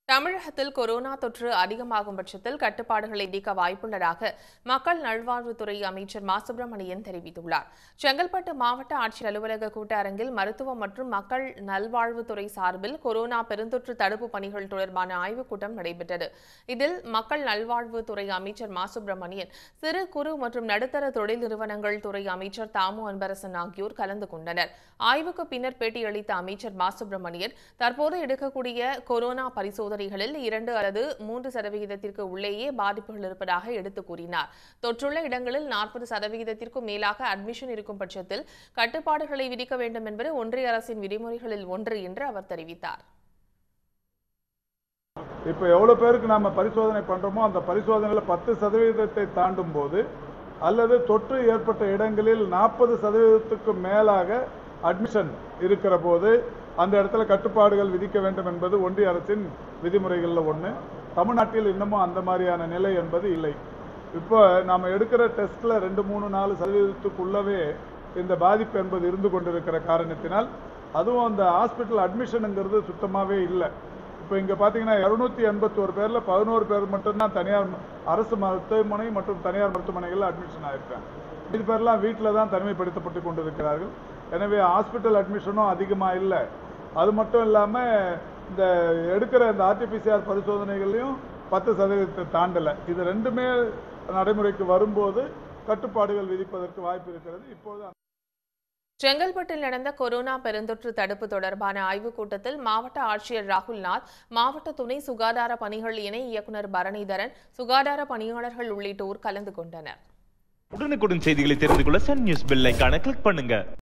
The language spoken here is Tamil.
தமிழகத்தில் கொரோனா தொற்று அதிகமாகும் பட்சத்தில் கட்டுப்பாடுகளை விதிக்க வாய்ப்புள்ளதாக மக்கள் நல்வாழ்வுத்துறை அமைச்சர் மா சுப்பிரமணியன் தெரிவித்துள்ளார் செங்கல்பட்டு மாவட்ட ஆட்சியர் அலுவலக கூட்டரங்கில் மருத்துவம் மற்றும் மக்கள் நல்வாழ்வுத்துறை சார்பில் கொரோனா பெருந்தொற்று தடுப்பு பணிகள் தொடர்பான ஆய்வுக் கூட்டம் நடைபெற்றது இதில் மக்கள் நல்வாழ்வுத்துறை அமைச்சர் மா சுப்பிரமணியன் சிறு குறு மற்றும் நடுத்தர தொழில் நிறுவனங்கள் துறை அமைச்சர் தாமு அன்பரசன் ஆகியோர் கலந்து கொண்டனர் ஆய்வுக்கு பின்னர் பேட்டியளித்த அமைச்சர் மா சுப்பிரமணியன் தற்போது எடுக்கக்கூடிய கொரோனா பரிசோதனைகளில் இரண்டு அல்லது மூன்று சதவிகிதத்திற்கு உள்ளேயே பாதிப்புகள் இருப்பதாக எடுத்து கூறினார் தொற்றுள்ள இடங்களில் நாற்பது சதவிகிதத்திற்கும் மேலாக அட்மிஷன் இருக்கும் பட்சத்தில் கட்டுப்பாடுகளை விதிக்க வேண்டும் என்பது ஒன்றிய அரசின் விதிமுறைகளில் ஒன்று என்று அவர் தெரிவித்தார் இப்போ எவ்வளோ பேருக்கு நாம் பரிசோதனை பண்ணுறோமோ அந்த பரிசோதனையில் பத்து சதவீதத்தை தாண்டும் போது அல்லது தொற்று ஏற்பட்ட இடங்களில் நாற்பது சதவீதத்துக்கு மேலாக அட்மிஷன் இருக்கிற போது அந்த இடத்துல கட்டுப்பாடுகள் விதிக்க வேண்டும் என்பது ஒன்றிய அரசின் விதிமுறைகளில் ஒன்று தமிழ்நாட்டில் இன்னமும் அந்த மாதிரியான நிலை என்பது இல்லை இப்போ நாம் எடுக்கிற டெஸ்ட்டில் ரெண்டு மூணு நாலு சதவீதத்துக்குள்ளவே இந்த பாதிப்பு என்பது இருந்து கொண்டிருக்கிற காரணத்தினால் அதுவும் அந்த ஹாஸ்பிட்டல் அட்மிஷனுங்கிறது சுத்தமாகவே இல்லை இப்போ இங்கே பார்த்தீங்கன்னா இரநூத்தி எண்பத்தோரு பேரில் பதினோரு பேர் மட்டும்தான் தனியார் ம- அரசு மருத்துவமனை மற்றும் தனியார் மருத்துவமனைகளில் அட்மிஷன் ஆயிருக்காங்க இது பேர்லாம் வீட்டில் தான் தனிமைப்படுத்தப்பட்டு கொண்டிருக்கிறார்கள் எனவே ஹாஸ்பிட்டல் அட்மிஷனும் அதிகமாக இல்லை அது மட்டும் இல்லாமல் இந்த எடுக்கிற இந்த ஆர்டிபிசிஆர் பரிசோதனைகள்லையும் பத்து சதவீதத்தை தாண்டலை இது ரெண்டுமே நடைமுறைக்கு வரும்போது கட்டுப்பாடுகள் விதிப்பதற்கு வாய்ப்பு இருக்கிறது இப்போது செங்கல்பட்டில் நடந்த கொரோனா பெருந்தொற்று தடுப்பு தொடர்பான ஆய்வுக் கூட்டத்தில் மாவட்ட ஆட்சியர் ராகுல்நாத் மாவட்ட துணை சுகாதார பணிகள் இணை இயக்குநர் பரணிதரன் சுகாதார பணியாளர்கள் உள்ளிட்டோர் கலந்து கொண்டனர் உடனுக்குடன் செய்திகளை தெரிந்து கொள்ள சன் நியூஸ் பெல் ஐகானை கிளிக் பண்ணுங்க